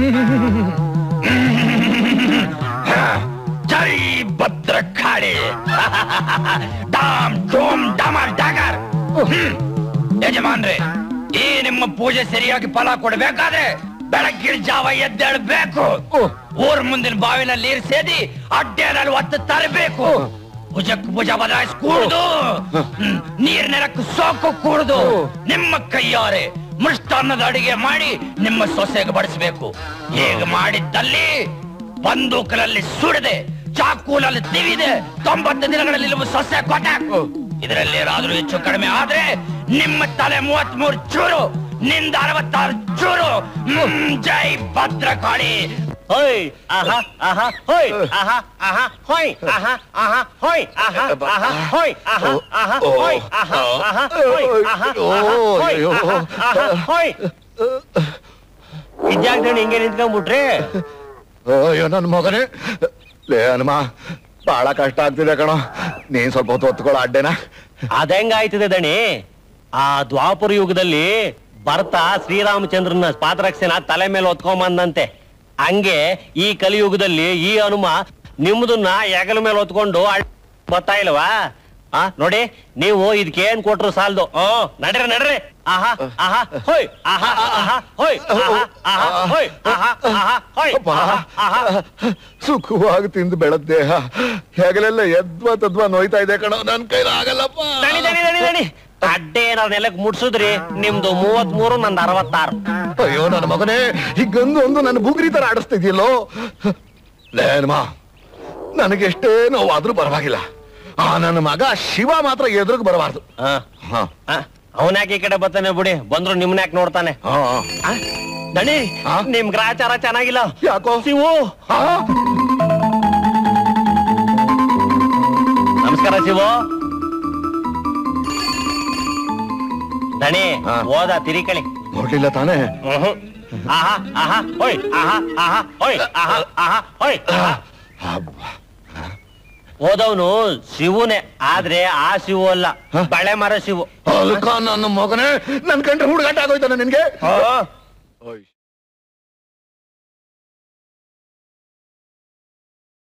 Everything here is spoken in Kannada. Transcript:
ಜೈ ಭದ್ರಕಾಳಿ ಡಾಮ್ ಡೋಮ್ ಡಮರ್ ಡಗರ್ ಹ್ಮ್. ಯಜಮಾನ್ರೆ ಈ ನಿಮ್ಮ ಪೂಜೆ ಸರಿಯಾಗಿ ಫಲ ಕೊಡ್ಬೇಕಾದ್ರೆ ಬೆಳಗ್ಗಿನ ಜಾವ ಎದ್ದೇಳ್ಬೇಕು ಊರ್ ಮುಂದಿನ ಬಾವಿನಲ್ಲಿ ನೀರ್ ಸೇದಿ ಅಡ್ಡೆನಲ್ಲಿ ಒತ್ತು ತರಬೇಕು ಭುಜಕ್ ಭುಜ ಬದಲಾಯಿಸಿ ಕೂಡುದು ಹ್ಮ್. ನೀರ್ ನೆರಕ್ಕೆ ಸೋಕು ಕೂಡುದು ನಿಮ್ಮ ಕೈಯಾರೆ ಮೃಷ್ಟಾನ್ನದ ಅಡಿಗೆ ಮಾಡಿ ನಿಮ್ಮ ಸೊಸೆಗೆ ಬಡಿಸಬೇಕು ಹೀಗೆ ಮಾಡಿದ್ದಲ್ಲಿ ಬಂದೂಕಲಲ್ಲಿ ಸುಡದೆ ಚಾಕೂಲಲ್ಲಿ ತಿವಿದೆ ತೊಂಬತ್ತು ದಿನಗಳಲ್ಲಿ ನಿಮ್ಮ ಸೊಸೆ ಕೊಟ್ಟ ಇದರಲ್ಲಿ ಏನಾದ್ರೂ ಹೆಚ್ಚು ಕಡಿಮೆ ಆದ್ರೆ ನಿಮ್ಮ ತಲೆ ಮೂವತ್ ಮೂರು ಚೂರು ನಿಂದ ಅರವತ್ತಾರು ಚೂರು ಹ್ಮ್, ಜೈ ಭದ್ರಕಾಳಿ ಹೋಯ್ ಆಹಾ ಆಹಾ ಹೋಯ್ ಆಹಾ ಆಹಾ ಹೋಯ್ ಆಹಾ ಆಹಾ ಹೋಯ್ ಆಹಾ ಆಹಾ ಹೋಯ್ ಆಹಾ ಆಹಾ ಹೋಯ್ ಆಹಾ ಆಹಾ ಹೋಯ್ ಆಹಾ ಆಹಾ ಹೋಯ್ ಆಹಾ ಆಹಾ ಹೋಯ್ ಇದ್ಯಾಗ್ದಣ್ಣ ಹಿಂಗೆ ನಿಂತ್ಕೊಂಡ್ಬಿಟ್ರಿ ಅಯ್ಯೋ ನನ್ನ ಮಗನೇ ಲೇ ಹನುಮ ಬಹಳ ಕಷ್ಟ ಆಗ್ತಿದೆ ಕಣೋ ನೀನ್ ಸ್ವಲ್ಪ ಹೊತ್ತು ಹೊತ್ಕೊಳ್ಳೋ ಅಡ್ಡೆನ ಅದೆಂಗಾಯ್ತದೆ ದಣಿ ಆ ದ್ವಾಪರ ಯುಗದಲ್ಲಿ ಭರತ ಶ್ರೀರಾಮಚಂದ್ರನ ಪಾತ್ರಕ್ಷನ ತಲೆ ಮೇಲೆ ಹೊತ್ಕೊಂಬಂದಂತೆ ಹಂಗೆ ಈ ಕಲಿಯುಗದಲ್ಲಿ ಈ ಹನುಮ ನಿಮ್ದನ್ನ ಹೆಗಲ ಮೇಲೆ ಹೊತ್ಕೊಂಡು ಅಳ್- ಬರ್ತಾ ಇಲ್ವಾ ಆ ನೋಡಿ ನೀವು ಇದಕ್ಕೇನ್ ಕೊಟ್ರು ಸಾಲ್ದು ಹ್ಮ್ ನಡ್ರಿ ನಡ್ರಿ ಆಹಾ ಆಹಾ ಹೋಯ್ ಆಹಾ ಆಹಾ ಹೋಯ್ ಆಹಾ ಆಹಾ ಹೋಯ್ ಆಹಾ ಆಹಾ ಹೋಯ್ ಅಪ್ಪ, ಆಹಾ ಆಹಾ ಸುಖವಾಗಿ ತಿಂದು ಬೆಳದ್ ದೇಹ ಹೆಗಲೆಲ್ಲ ಎದ್ವಾ ತದ್ವಾ ನೋಯ್ತಾ ಇದೆ ಕಣೋ ನನ್ ಕೈಲಿ ಆಗಲ್ಲಪ್ಪ ದಣಿ ದಣಿ ದಣಿ ದಣಿ ಅಡ್ಡೆ ಏನಾದ್ರು ನೆಲಕ್ ಮುಟ್ಸುದ್ರಿ ನಿಮ್ದು ಮೂವತ್ ಮೂರು ನಂದು ಅರವತ್ತಾರು ಅಯ್ಯೋ ನನ್ನ ಮಗನೇ ಹೀಗೊಂದು ಒಂದು ನನ್ನ ಬುಗುರಿ ತರ ಆಡಿಸ್ತಿದ್ಯಲ್ಲೋ ಲೇ ಹನುಮ ನನಗೆಷ್ಟೇ ನೋವಾದ್ರೂ ಪರವಾಗಿಲ್ಲ ಆ ನನ್ನ ಮಗ ಶಿವ ಮಾತ್ರ ಎದುರಿಗೆ ಬರಬಾರ್ದು ಹಾ ಹಾ ಅವನ್ಯಾಕೆ ಈ ಕಡೆ ಬರ್ತಾನೆ ಬಿಡಿ ಬಂದ್ರು ನಿಮ್ನ ಯಾಕೆ ನೋಡ್ತಾನೆ ಹಾ ಆ? ದಣಿ ಆ? ನಿಮ್ ಗ್ರಾಚಾರ ಚೆನ್ನಾಗಿಲ್ಲ ಯಾಕೋ ಶಿವು ಹಾ ನಮಸ್ಕಾರ ಶಿವು ದಣಿ ಆ. ಹೋದ ತಿರಿಕಳಿ ನೋಡ್ಲಿಲ್ಲ ತಾನೇ ಮ್ಹೂ. ಆಹಾ ಆಹಾ ಹೋಯ್ ಆಹಾ ಆಹಾ ಹೋಯ್ ಆಹಾ ಆಹಾ ಹೋಯ್ ಆಹಾ. ಅಬ್ಬಾ. ಹೋದವನು ಶಿವುನೇ ಆದ್ರೆ ಆ ಶಿವು ಅಲ್ಲ ಹ? ಬಳೆ ಮರ ಶಿವು ಅಲ್ಕ ನನ್ನ ಮಗನೇ ನನ್ ಕಂಡ್ರೆ ಹುಡುಗಾಟ ಆಗೋಯ್ತಾನೆ ನಿನ್ಗೆ ಆ. ಓಯ್